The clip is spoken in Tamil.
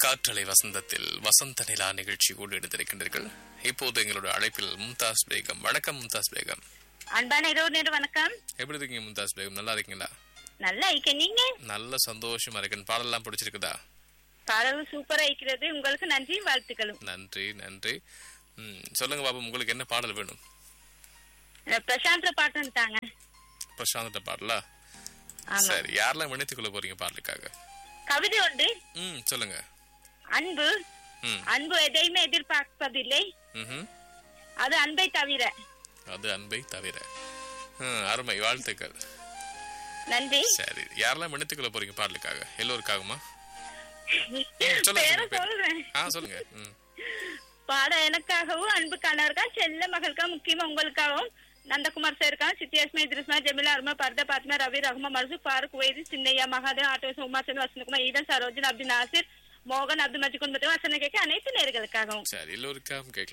காற்றலை வசந்தத்தில் வசந்த நிலா நிகழ்ச்சியோடு எடுத்திருக்கின்றீர்கள் இப்போது எங்களோட அழைப்பில் மும்தாஸ் பேகம் வணக்கம் மும்தாஸ் பேகம் அன்பான இரவு நேரம் வணக்கம் எப்படி இருக்கீங்க மும்தாஸ் பேகம் நல்லா இருக்கீங்களா நல்லா ஐக்க நீங்க நல்ல சந்தோஷமா இருக்கேன் பாடலாம் பிடிச்சிருக்குதா பாடல் சூப்பரா இருக்கிறது உங்களுக்கு நன்றி வாழ்த்துக்களும் நன்றி நன்றி ம், சொல்லுங்க பாபு உங்களுக்கு என்ன பாடல் வேணும் அஹ் பிரசாந்த்ல பாட்டு தாங்க பிரசாந்த பாடலா ஆமா சரி யாரெல்லாம் இணைத்துக் கொள்ள போறீங்க பாடலுக்காக கவிதை ஒன்று ம் சொல்லுங்க அன்பு ம் அன்பு எதையுமே எதிர்பார்ப்பதில்லை ம்ஹும். அது அன்பை தவிர அது அன்பை தவிர ம், அருமை வாழ்த்துக்கள் நன்றி சரி யாரெல்லாம் இணைத்துக் கொள்ள போறீங்க பாடலுக்காக எல்லோருக்காகுமா சொல்லுங்க, பேர சொல்லுங்க, பேர். சொல்றேன் ஆ சொல்லுங்க ம் பாட எனக்காகவும் அன்பு கணவருக்கா செல்ல மகளுக்கா முக்கியமா உங்களுக்காகவும் நந்தகுமார் சாருக்கா சித்தியாஸ்மா இத்ரிஸ்மா ஜெமிலா அருமா பர்தா பாத்மா ரவி ரகுமா மர்சு பாருக் வைதி சின்னையா மகாதேவ் ஆட்டோ உமாசன் வசந்தகுமார் ஈடன் சரோஜன் அப்துல் நாசிர் மோகன் அப்துல் மஜித் குடும்பத்தையும் வசன கேட்க அனைத்து நேர்களுக்காகவும் சரி எல்லோருக்காகவும் கேட்கலாம்